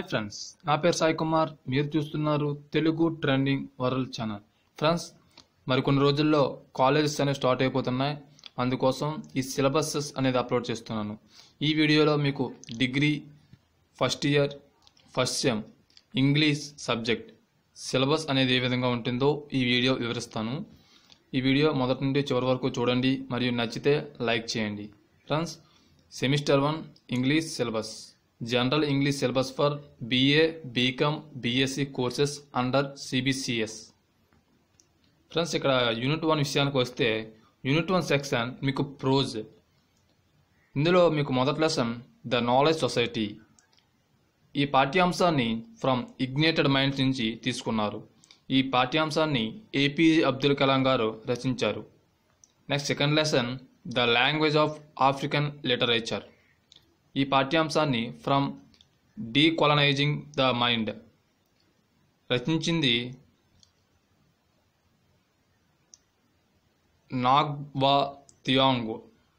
Hi friends నా పేరు సాయి కుమార్ మీరు చూస్తున్నారు Telugu trending world channel friends మరికొన్ని రోజుల్లో కాలేజెస్ అనేవి స్టార్ట్ అయిపోతున్నాయి అందుకోసం ఈ సిలబసెస్ అనేది అప్లోడ్ చేస్తున్నాను ఈ వీడియోలో మీకు degree first year first sem English subject syllabus అనేది ఏ విధంగా ఉంటుందో ఈ వీడియో వివరిస్తాను ఈ వీడియో మొదటి నుండి చివరి వరకు చూడండి మరియు నచ్చితే లైక్ చేయండి friends semester one English syllabus general English syllabus for BA BCom BSc courses under CBCS friends ఇక్కడ యూనిట్ వన్ విషయానికి వస్తే యూనిట్ వన్ సెక్షన్ మీకు ప్రోజ్ ఇందులో మీకు మొదటి లెసన్ ద నాలెడ్జ్ సొసైటీ ఈ పాఠ్యాంశాన్ని ఫ్రమ్ ఇగ్నేటెడ్ మైండ్స్ నుంచి తీసుకున్నారు ఈ పాఠ్యాంశాన్ని ఏపీజే అబ్దుల్ కలాం గారు రచించారు next second lesson the language of African literature ఈ పాఠ్యాంశాన్ని ఫ్రమ్ డీకొలనైజింగ్ ద మైండ్ రచించింది నాగ్వా థియాంగ్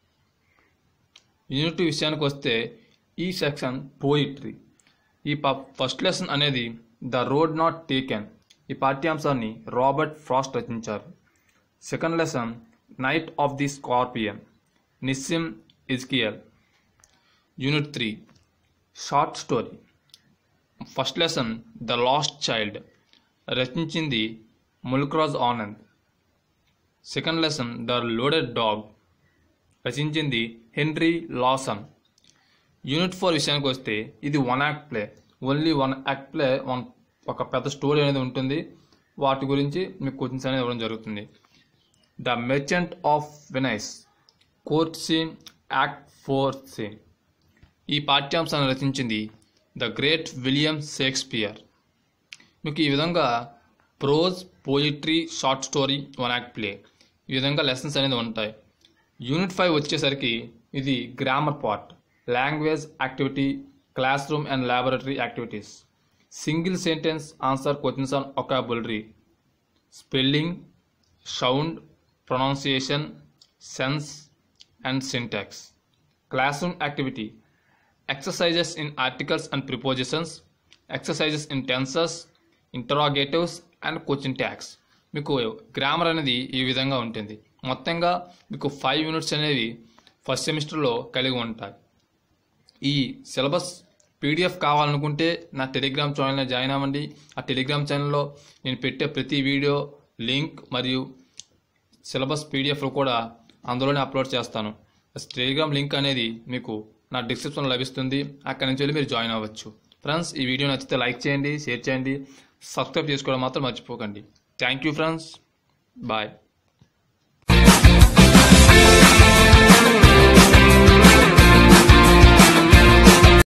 యూనిట్ విషయానికి వస్తే ఈ సెక్షన్ పోయిట్రీ ఈ ప ఫస్ట్ లెసన్ అనేది ద రోడ్ నాట్ టేకెన్ ఈ పాఠ్యాంశాన్ని రాబర్ట్ ఫ్రాస్ట్ రచించారు second lesson night of the scorpion Nissim Ezekiel unit three short story first lesson the lost child రచించింది Mulkraj Anand second lesson the loaded dog రచించింది హెన్రీ లాసన్ యూనిట్ ఫోర్ విషయానికి వస్తే ఇది one act play only one act play one ఒక పెద్ద story అనేది ఉంటుంది వాటి గురించి మీకు క్వశ్చన్స్ అనేది ఇవ్వడం జరుగుతుంది the merchant of Venice court scene act four scene ఈ పాఠ్యాంశాన్ని రచించింది ద గ్రేట్ విలియం షేక్స్పియర్ మీకు ఈ విధంగా prose poetry short story one act play ఈ విధంగా లెసన్స్ అనేది ఉంటాయి యూనిట్ ఫైవ్ వచ్చేసరికి ఇది grammar part language activity classroom and laboratory activities single sentence answer questions on vocabulary spelling sound pronunciation sense and syntax classroom activity exercises in articles and prepositions, exercises in tenses, interrogatives and question tags. మీకు grammar అనేది ఈ విధంగా ఉంటుంది మొత్తంగా మీకు five units అనేవి first సెమిస్టర్లో కలిగి ఉంటాయి ఈ సిలబస్ పీడిఎఫ్ కావాలనుకుంటే నా టెలిగ్రామ్ ఛానల్ని జాయిన్ అవ్వండి ఆ టెలిగ్రామ్ ఛానల్లో నేను పెట్టే ప్రతి వీడియో లింక్ మరియు సిలబస్ పీడిఎఫ్లు కూడా అందులోనే అప్లోడ్ చేస్తాను టెలిగ్రామ్ లింక్ అనేది మీకు నా డిస్క్రిప్షన్లో లభిస్తుంది అక్కడి నుంచి వెళ్ళి మీరు జాయిన్ అవ్వచ్చు ఫ్రెండ్స్ ఈ వీడియో నచ్చితే లైక్ చేయండి షేర్ చేయండి సబ్స్క్రైబ్ చేసుకోవడం మాత్రం మర్చిపోకండి థ్యాంక్ యూ ఫ్రెండ్స్ బాయ్